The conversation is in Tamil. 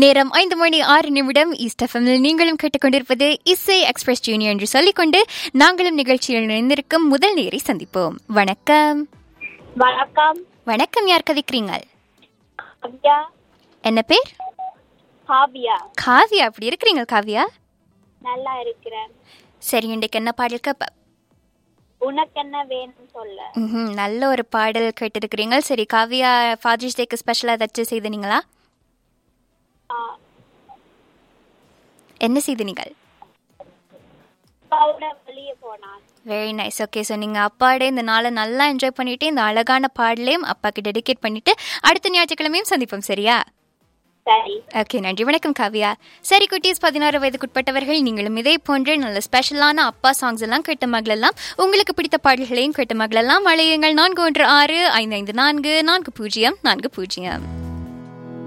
நேரம் ஐந்து மணி ஆறு நிமிடம் ஈஸ்ட் எஃப்எம்மில் நீங்களும் கேட்டுக்கொண்டிருப்பது இசை எக்ஸ்பிரஸ் ஜூனியர் என்று சொல்லிக்கொண்டு நாங்களும் நிகழ்ச்சியில் இணைந்திருக்கும் முதல் நேரை சந்திப்போம் வணக்கம் வணக்கம் வணக்கம் யார் கதைக்கிறீங்க காவ்யா என்ன பேர் காவ்யா காவியா அப்படி இருக்கிறீங்க காவியா நல்லா இருக்கிறேன் சரி இன்றைக்கு என்ன பாடல் கேப்ப உனக்கு என்ன வேணும் சொல்ல ம்ஹும், நல்ல ஒரு பாடல் கேட்டிருக்கிறீங்க சரி காவியா ஃபாதர்ஸ் டேக்கு ஸ்பெஷலாக ஏதாச்சும் செய்தனீங்களா ஆ, என்ன செய்து நீங்கள் அப்பாவோட வெளியே போனான் வெரி நைஸ் ஓகே ஸோ நீங்கள் அப்பாவோட இந்த நாளை நல்லா என்ஜாய் பண்ணிட்டு இந்த அழகான பாடலையும் அப்பாக்கு டெடிகேட் பண்ணிட்டு அடுத்த ஞாயிற்றுக்கிழமையும் சந்திப்போம் சரியா சரி ஓகே நன்றி வணக்கம் காவியா சரி குட்டீஸ் பதினாறு வயதுக்குட்பட்டவர்கள் நீங்களும் இதே போன்ற நல்ல ஸ்பெஷலான அப்பா சாங்ஸ் எல்லாம் கேட்ட மகளெல்லாம் உங்களுக்கு பிடித்த பாடல்களையும் கேட்ட மகளெல்லாம் அழையுங்கள் நான்கு ஒன்று ஆறு ஐந்து ஐந்து நான்கு நான்கு பூஜ்ஜியம் நான்கு பூஜ்ஜியம்